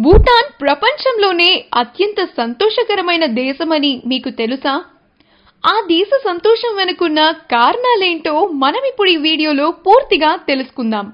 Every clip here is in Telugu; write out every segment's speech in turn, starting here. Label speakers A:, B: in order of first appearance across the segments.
A: భూటాన్ ప్రపంచంలోనే అత్యంత సంతోషకరమైన దేశమని మీకు తెలుసా ఆ దేశ సంతోషం వెనుకున్న కారణాలేంటో మనం ఇప్పుడు ఈ వీడియోలో పూర్తిగా తెలుసుకుందాం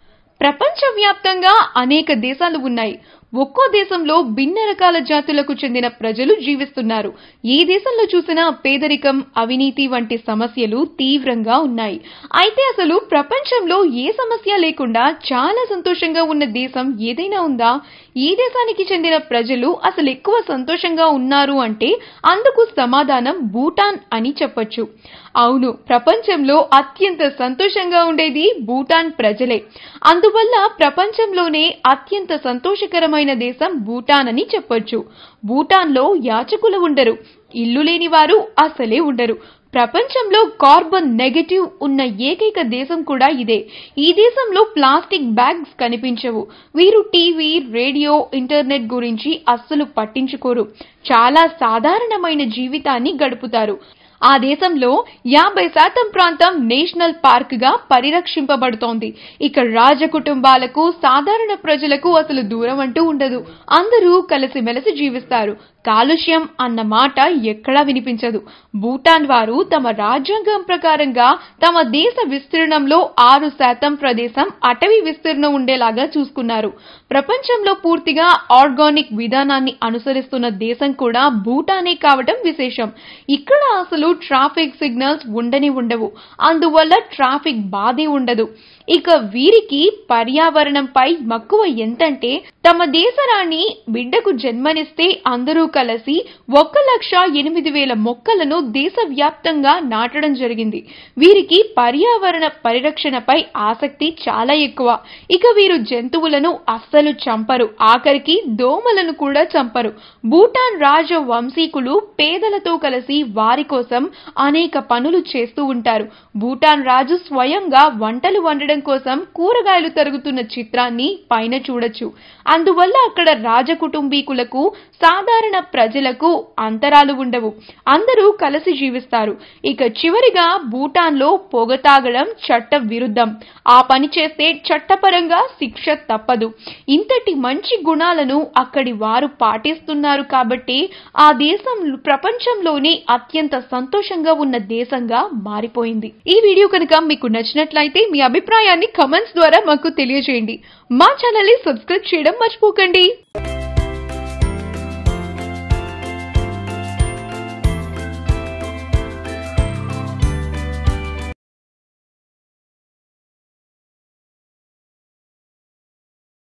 A: ప్రపంచవ్యాప్తంగా అనేక దేశాలు ఉన్నాయి ఒక్కో దేశంలో భిన్న రకాల జాతులకు చెందిన ప్రజలు జీవిస్తున్నారు ఏ దేశంలో చూసినా పేదరికం అవినీతి వంటి సమస్యలు తీవ్రంగా ఉన్నాయి అయితే అసలు ప్రపంచంలో ఏ సమస్య లేకుండా చాలా సంతోషంగా ఉన్న దేశం ఏదైనా ఉందా ఈ దేశానికి చెందిన ప్రజలు అసలు ఎక్కువ సంతోషంగా ఉన్నారు అంటే అందుకు సమాధానం భూటాన్ అని చెప్పొచ్చు అవును ప్రపంచంలో అత్యంత సంతోషంగా ఉండేది భూటాన్ ప్రజలే అందువల్ల ప్రపంచంలోనే అత్యంత సంతోషకరమైన దేశం భూటాన్ అని చెప్పొచ్చు భూటాన్లో యాచకులు ఉండరు ఇల్లు లేని వారు అసలే ఉండరు ప్రపంచంలో కార్బన్ నెగటివ్ ఉన్న ఏకైక దేశం కూడా ఇదే ఈ దేశంలో ప్లాస్టిక్ బ్యాగ్స్ కనిపించవు వీరు టీవీ రేడియో ఇంటర్నెట్ గురించి అస్సలు పట్టించుకోరు చాలా సాధారణమైన జీవితాన్ని గడుపుతారు ఆ దేశంలో యాభై శాతం ప్రాంతం నేషనల్ పార్క్ గా పరిరక్షింపబడుతోంది ఇక రాజ కుటుంబాలకు సాధారణ ప్రజలకు అసలు దూరం అంటూ ఉండదు అందరూ కలిసిమెలిసి జీవిస్తారు కాలుష్యం అన్న మాట ఎక్కడా వినిపించదు భూటాన్ వారు తమ రాజ్యాంగం ప్రకారంగా తమ దేశ విస్తీర్ణంలో ఆరు శాతం ప్రదేశం అటవీ విస్తీర్ణం ఉండేలాగా చూసుకున్నారు ప్రపంచంలో పూర్తిగా ఆర్గానిక్ విధానాన్ని అనుసరిస్తున్న దేశం కూడా భూటానే కావటం విశేషం ఇక్కడ అసలు ట్రాఫిక్ సిగ్నల్స్ ఉండని ఉండవు అందువల్ల ట్రాఫిక్ బాధే ఉండదు ఇక వీరికి పర్యావరణంపై మక్కువ ఎంతంటే తమ దేశరాణి బిడ్డకు జన్మనిస్తే అందరూ కలిసి ఒక్క లక్ష ఎనిమిది వేల మొక్కలను దేశవ్యాప్తంగా నాటడం జరిగింది వీరికి పర్యావరణ పరిరక్షణపై ఆసక్తి చాలా ఎక్కువ ఇక వీరు జంతువులను అస్సలు చంపరు ఆఖరికి దోమలను కూడా చంపరు భూటాన్ రాజ వంశీకులు పేదలతో కలిసి వారి కోసం అనేక పనులు చేస్తూ ఉంటారు భూటాన్ రాజు స్వయంగా వంటలు వండడం కోసం కూరగాయలు తరుగుతున్న చిత్రాన్ని పైన చూడొచ్చు అందువల్ల అక్కడ రాజ కుటుంబీకులకు సాధారణ ప్రజలకు అంతరాలు ఉండవు అందరూ కలిసి జీవిస్తారు ఇక చివరిగా భూటాన్లో పొగ తాగడం చట్ట విరుద్ధం ఆ పని చేస్తే చట్టపరంగా శిక్ష తప్పదు ఇంతటి మంచి గుణాలను అక్కడి వారు పాటిస్తున్నారు కాబట్టి ఆ దేశం ప్రపంచంలోనే అత్యంత సంతోషంగా ఉన్న దేశంగా మారిపోయింది ఈ వీడియో కనుక మీకు నచ్చినట్లయితే మీ అభిప్రాయాన్ని కమెంట్స్ ద్వారా మాకు తెలియజేయండి మా ఛానల్ ని సబ్స్క్రైబ్ చేయడం మర్చిపోకండి